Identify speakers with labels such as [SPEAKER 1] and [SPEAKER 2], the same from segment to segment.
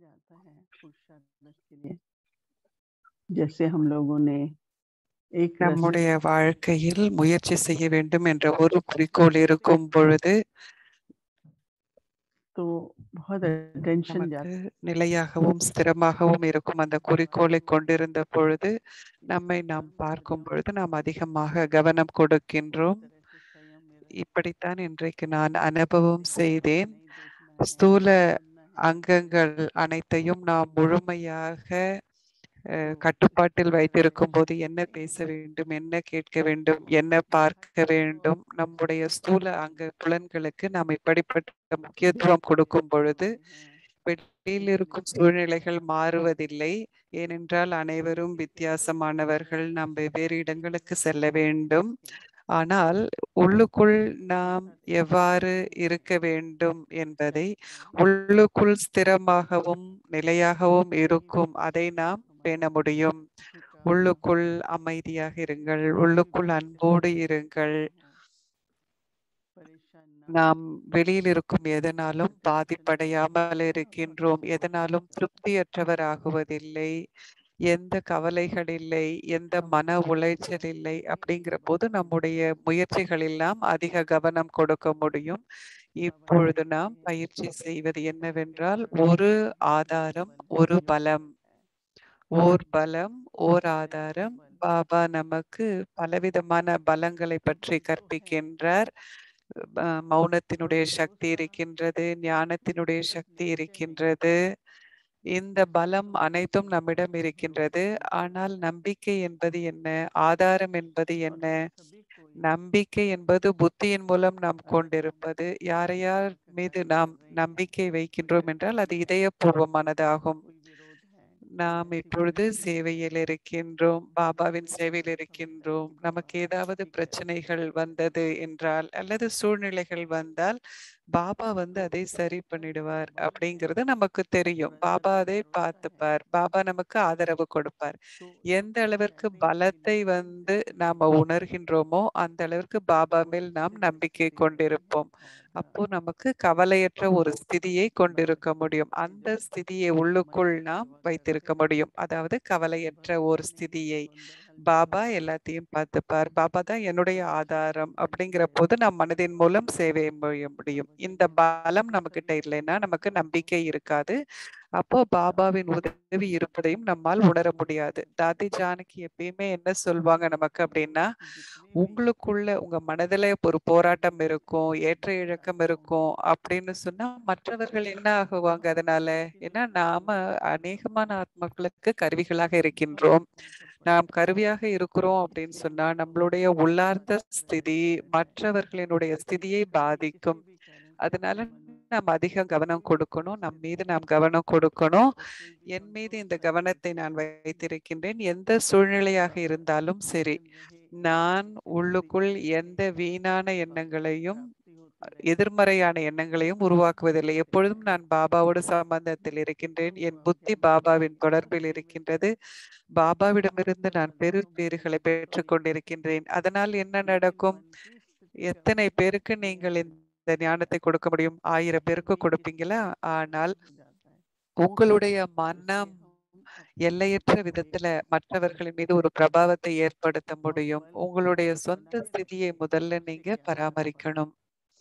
[SPEAKER 1] आता है पुरुषार्थ के लिए जैसे हम लोगों ने एक रस्सी
[SPEAKER 2] நம்முடைய வாழ்க்கையில் முயற்சி செய்ய வேண்டும் என்ற ஒரு குறிக்கோள் இருக்கும் பொழுது
[SPEAKER 1] तो बहुत अटेंशन
[SPEAKER 2] நமக்கு
[SPEAKER 1] जाता
[SPEAKER 2] நிலையாகவும் ஸ்திரமாகவும் இருக்கும் அந்த குறிக்கோளை கொண்டிருந்த பொழுது நம்மை நாம் பார்க்கும் பொழுது நாம் அதிகமாக கவனம் கொடுக்கின்றோம் இப்படித்தான் இன்றைக்கு நான் அனுபவம் செய்தேன் ஸ்தூல அங்கங்கள் அனைத்தையும் நாம் முழுமையாக அஹ், கட்டுப்பாட்டில் வைத்திருக்கும் போது என்ன பேச வேண்டும் என்ன கேட்க வேண்டும் என்ன பார்க்க வேண்டும் நம்முடைய ஸ்தூல அங்க புலன்களுக்கு நாம் இப்படிப்பட்ட முக்கியத்துவம் கொடுக்கும் பொழுது வெளியில் இருக்கும் சூழ்நிலைகள் மாறுவதில்லை ஏனென்றால் அனைவரும் வித்தியாசமானவர்கள் நாம் வெவ்வேறு இடங்களுக்கு செல்ல வேண்டும் ஆனால் உள்ளுக்குள் நாம் எவ்வாறு இருக்க வேண்டும் என்பதை உள்ளுக்குள் ஸ்திரமாகவும் நிலையாகவும் இருக்கும் அதை நாம் பேண முடியும் உள்ளுக்குள் அமைதியாக இருங்கள் உள்ளுக்குள் அன்போடு இருங்கள் நாம் வெளியில் இருக்கும் எதனாலும் பாதிப்படையாமல் இருக்கின்றோம் எதனாலும் திருப்தியற்றவர் ஆகுவதில்லை எந்த கவலைகள் இல்லை எந்த மன உளைச்சல் இல்லை அப்படிங்கிற போது நம்முடைய முயற்சிகளில் நாம் அதிக கவனம் கொடுக்க முடியும் இப்பொழுது நாம் பயிற்சி செய்வது என்னவென்றால் ஒரு ஆதாரம் ஒரு பலம் ஓர் பலம் ஓர் ஆதாரம் பாபா நமக்கு பலவிதமான பலங்களை பற்றி கற்பிக்கின்றார் அஹ் மௌனத்தினுடைய சக்தி இருக்கின்றது ஞானத்தினுடைய சக்தி இருக்கின்றது இந்த பலம் அனைத்தும் நம்மிடம் இருக்கின்றது ஆனால் நம்பிக்கை என்பது என்ன ஆதாரம் என்பது என்ன நம்பிக்கை என்பது புத்தியின் மூலம் நாம் கொண்டிருப்பது யாரையார் மீது நாம் நம்பிக்கை வைக்கின்றோம் என்றால் அது இதயபூர்வமானதாகும் நாம் இப்பொழுது சேவையில் இருக்கின்றோம் பாபாவின் சேவையில் இருக்கின்றோம் நமக்கு ஏதாவது பிரச்சனைகள் வந்தது என்றால் அல்லது சூழ்நிலைகள் வந்தால் பாபா வந்து அதை சரி பண்ணிடுவார் அப்படிங்கிறது நமக்கு தெரியும் பாபா அதை பார்த்துப்பார் பாபா நமக்கு ஆதரவு கொடுப்பார் எந்த அளவிற்கு பலத்தை வந்து நாம உணர்கின்றோமோ அந்த அளவிற்கு பாபா மேல் நாம் நம்பிக்கை கொண்டிருப்போம் அப்போ நமக்கு கவலையற்ற ஒரு ஸ்திதியை கொண்டிருக்க முடியும் அந்த ஸ்திதியை உள்ளுக்குள் நாம் வைத்திருக்க முடியும் அதாவது கவலையற்ற ஒரு ஸ்திதியை பாபா எல்லாத்தையும் பார்த்துப்பார் பாபா தான் என்னுடைய ஆதாரம் அப்படிங்கிற போது நம் மனதின் மூலம் சேவை செய்ய முடியும் இந்த பலம் நம்ம கிட்ட இல்லைன்னா நமக்கு நம்பிக்கை இருக்காது அப்போ பாபாவின் உதவி இருப்பதையும் நம்மால் உணர முடியாது தாதி ஜானகி எப்பயுமே என்ன சொல்வாங்க நமக்கு அப்படின்னா உங்களுக்குள்ள உங்க மனதுல ஒரு போராட்டம் இருக்கும் ஏற்ற இழக்கம் இருக்கும் அப்படின்னு சொன்னா மற்றவர்கள் என்ன ஆகுவாங்க அதனால ஏன்னா நாம அநேகமான ஆத்மாக்களுக்கு கருவிகளாக இருக்கின்றோம் நாம் கருவியாக இருக்கிறோம் அப்படின்னு சொன்னா நம்மளுடைய உள்ளார்ந்த ஸ்திதி மற்றவர்களினுடைய ஸ்திதியை பாதிக்கும் அதனால நாம் அதிக கவனம் கொடுக்கணும் நம் மீது நாம் கவனம் கொடுக்கணும் என் மீது இந்த கவனத்தை நான் வைத்திருக்கின்றேன் எந்த சூழ்நிலையாக இருந்தாலும் சரி நான் உள்ளுக்குள் எந்த வீணான எண்ணங்களையும் எதிர்மறையான எண்ணங்களையும் உருவாக்குவதில்லை எப்பொழுதும் நான் பாபாவோட சம்பந்தத்தில் இருக்கின்றேன் என் புத்தி பாபாவின் தொடர்பில் இருக்கின்றது பாபாவிடமிருந்து நான் பெரு பேறுகளை பெற்றுக் கொண்டிருக்கின்றேன் அதனால் என்ன நடக்கும் எத்தனை பேருக்கு நீங்கள் இந்த ஞானத்தை கொடுக்க முடியும் ஆயிரம் பேருக்கு கொடுப்பீங்களா ஆனால் உங்களுடைய மனம் எல்லையற்ற விதத்துல மற்றவர்களின் மீது ஒரு பிரபாவத்தை ஏற்படுத்த முடியும் உங்களுடைய சொந்த ஸ்திதியை முதல்ல நீங்க பராமரிக்கணும்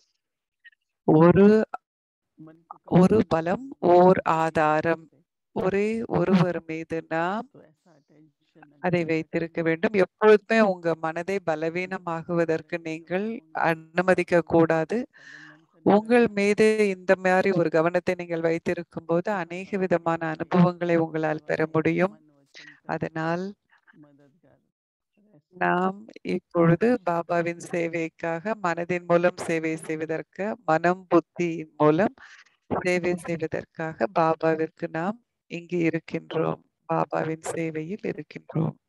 [SPEAKER 2] ஒரு ஒரு பலம் ஓர் ஆதாரம் ஒரே ஒருவர் மீது நாம் அதை வைத்திருக்க வேண்டும் எப்பொழுதுமே உங்க மனதை பலவீனமாகுவதற்கு நீங்கள் அனுமதிக்க கூடாது உங்கள் மீது இந்த மாதிரி ஒரு கவனத்தை நீங்கள் வைத்திருக்கும் போது அநேக விதமான அனுபவங்களை உங்களால் பெற முடியும் அதனால் நாம் இப்பொழுது பாபாவின் சேவைக்காக மனதின் மூலம் சேவை செய்வதற்கு மனம் புத்தி மூலம் சேவை செய்வதற்காக பாபாவிற்கு நாம் இங்கு இருக்கின்றோம் பாபாவின் சேவையில் இருக்கின்றோம்